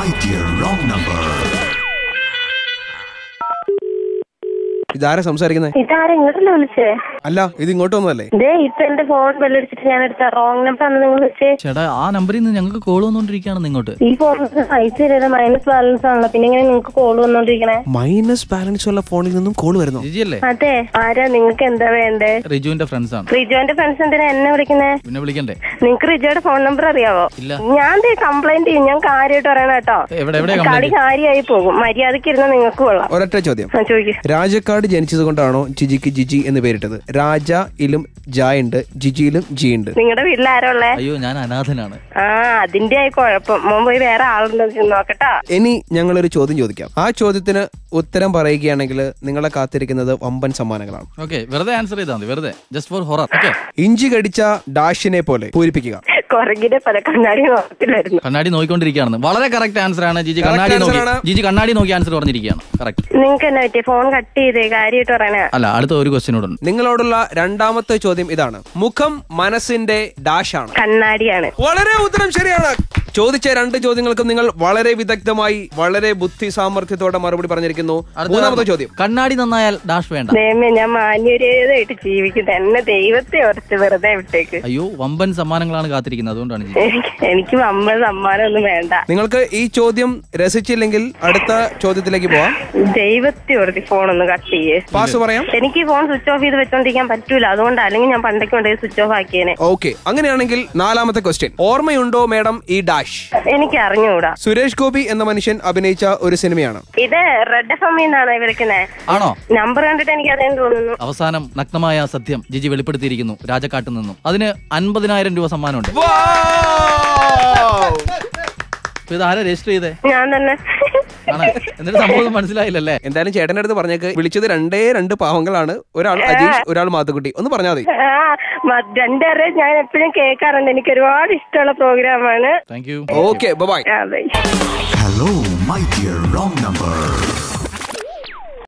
My dear wrong number. ഇതാരാ സംസാരിക്കുന്നത് ഇതാരാ ഇങ്ങോട്ടല്ലേ വിളിച്ചേ അല്ല ഇത് ഇങ്ങോട്ടൊന്നുമല്ലേ ദേ ഇപ്പൊ എന്റെ ഫോൺ ബെല്ലടിച്ചിട്ട് ഞാൻ എടുത്ത റോങ് നമ്പർ ആണ് നിങ്ങൾ വിളിച്ചേ ചേട്ടാ ആ നമ്പറിൽ നിന്ന് ഞങ്ങൾക്ക് കോൾ വന്നോണ്ടിരിക്കുകയാണ് ഇങ്ങോട്ട് ഈ ഫോൺ പൈസ തരുന്നത് മൈനസ് ബാലൻസ് ആണല്ലോ പിന്നെ എങ്ങനെ നിങ്ങൾക്ക് കോൾ വന്നോണ്ടിരിക്കണേ മൈനസ് ബാലൻസ് ഉള്ള ഫോണിൽ നിന്നും കോൾ വരുന്നു ജിജി അല്ലേ അതെ ആരാ നിങ്ങൾക്ക് എന്താ വേണ്ടേ റിജുവിന്റെ ഫ്രണ്ട്സ് ആണ് റിജോന്റെ ഫ്രണ്ട്സ് എന്തിനാ എന്നെ വിളിക്കുന്നേ പിന്നെ വിളിക്കണ്ടേ നിങ്ങക്ക് റിജോയുടെ ഫോൺ നമ്പർ അറിയാവോ ഇല്ല. ഞാൻ ദേ കംപ്ലൈന്റ് ചെയ്യും ഞാൻ കാര്യമായിട്ട് പറയണ കേട്ടോ എവിടെ എവിടെ കളി കംപ്ലൈന്റ് കാര്യമായി പോകും മര്യാദക്ക് ഇരുന്ന നിങ്ങൾക്ക് കൊള്ളാം ഒരൊറ്റ ചോദ്യം ആ, ചോദിക്ക് രാജക്കാട് ജനിച്ചത് കൊണ്ടാണോ ജിജിക്ക് ജിജി എന്ന് പേരിട്ടത് രാജ ഇലും ജ ഉണ്ട് ജിജിയിലും ജി ഉണ്ട് നിങ്ങളുടെ വീട്ടിൽ ആരാ ഉള്ളേ അയ്യോ ഞാൻ അനാഥനാണ് ആ അതിന്റെ ആയി കുഴപ്പം മോൻ പോയി വേറെ ആളുണ്ടോ നോക്കട്ടാ ഇനി ഞങ്ങളൊരു ചോദ്യം ചോദിക്കാം ആ ചോദ്യത്തിന് ഉത്തരം പറയുകയാണെങ്കിൽ നിങ്ങളെ കാത്തിരിക്കുന്നത് വമ്പൻ സമ്മാനങ്ങളാണ് ഓക്കെ വെറുതെ ആൻസർ ചെയ്താൽ മതി വെറുതെ ജസ്റ്റ് ഫോർ ഹൊറർ ഓക്കെ ഇഞ്ചി കടിച്ച ഡാഷിനെ പോലെ പൂരിപ്പിക്കുക കൊറകിന്റെ പല കണ്ണാടി നോക്കത്തില്ലായിരുന്നു കണ്ണാടി നോക്കിക്കൊണ്ടിരിക്കുകയാണ് വളരെ കറക്റ്റ് ആൻസർ ആണ് ജിജി Correct കണ്ണാടി answer നോക്കി ആണ്. ജിജി കണ്ണാടി നോക്കി ആൻസർ പറഞ്ഞിരിക്കുകയാണ് കറക്റ്റ് നിങ്ങക്ക് എന്നാ പറ്റിയ ഫോൺ കട്ട് ചെയ്തേ കാര്യമായിട്ട് പറയണേ അല്ല അടുത്ത ഒരു ക്വസ്റ്റ്യൻ കൂടെ ഉണ്ട് നിങ്ങളോടുള്ള രണ്ടാമത്തെ ചോദ്യം ഇതാണ് മുഖം മനസ്സിന്റെ ഡാഷാണ് കണ്ണാടിയാണ് വളരെ ഉത്തരം ശരിയാണ് ചോദിച്ച രണ്ട് ചോദ്യങ്ങൾക്കും നിങ്ങൾ വളരെ വിദഗ്ധമായി വളരെ ബുദ്ധി സാമർഥ്യത്തോടെ മറുപടി പറഞ്ഞിരിക്കുന്നു അടുത്ത മൂന്നാമത്തെ ചോദ്യം കണ്ണാടി നന്നായാൽ ഡാഷ് വേണ്ട ദൈവമേ ഞാൻ മാന്യരേതായിട്ട് ജീവിക്കുന്നത് എന്നെ ദൈവത്തെ ഓർത്ത് വെറുതെ വിട്ടേക്ക് അയ്യോ വമ്പൻ സമ്മാനങ്ങളാണ് കാത്തിരിക്കുന്നത് അതുകൊണ്ടാണ് ജിജി എനിക്ക് എനിക്ക് അമ്മ സമ്മാനം ഒന്നും വേണ്ട നിങ്ങൾക്ക് ഈ ചോദ്യം രസിച്ചില്ലെങ്കിൽ അടുത്ത ചോദ്യത്തിലേക്ക് പോവാം ദൈവത്തെ ഓർത്തി ഫോൺ ഒന്ന് കട്ട് ചെയ്യേ പാസ് പറയാം എനിക്ക് ഈ ഫോൺ സ്വിച്ച് ഓഫ് ചെയ്ത് വെച്ചോണ്ടിരിക്കാൻ പറ്റൂല അതുകൊണ്ട് അല്ലെങ്കിൽ ഞാൻ പണ്ടൊക്കെ കൊണ്ടുപോയി സ്വിച്ച് ഓഫ് ആക്കിയേനെ ഓക്കെ അങ്ങനെയാണെങ്കിൽ നാലാമത്തെ ക്വസ്റ്റ്യൻ ഓർമ്മയുണ്ടോ മേഡം ഈ ഡാഷ് എനിക്ക് അറിഞ്ഞുകൂടാ സുരേഷ് ഗോപി എന്ന മനുഷ്യൻ അഭിനയിച്ച ഒരു സിനിമയാണ് ഇത് റെഡ് എഫ് എം എന്നാണ് വിളിക്കുന്നത് ആണോ നമ്പർ കണ്ടിട്ട് എനിക്ക് അറിയാൻ തോന്നുന്നു അവസാനം നഗ്നമായ സത്യം ജിജി വെളിപ്പെടുത്തിയിരിക്കുന്നു രാജക്കാട്ടിൽ നിന്നും അതിന് അൻപതിനായിരം രൂപ സമ്മാനമുണ്ട് അപ്പൊ ഇത് ആരാ രജിസ്റ്റർ ചെയ്തേ ഞാൻ തന്നെ ആണ് എന്നിട്ട് സംഭവം മനസ്സിലായില്ലല്ലേ എന്തായാലും ചേട്ടന്റെ അടുത്ത് പറഞ്ഞേക്ക് വിളിച്ചത് രണ്ടേ രണ്ട് പാവങ്ങളാണ് ഒരാൾ അജീഷ് ഒരാൾ മാത്തുക്കുട്ടി ഒന്ന് പറഞ്ഞാൽ മതി ആ മ- രണ്ടുപേരെ ഞാൻ എപ്പോഴും കേൾക്കാറുണ്ട് എനിക്ക് ഒരുപാട് ഇഷ്ടമുള്ള പ്രോഗ്രാമാണ് താങ്ക് യു ഓക്കെ ബൈ അതെ Hello, my dear wrong number.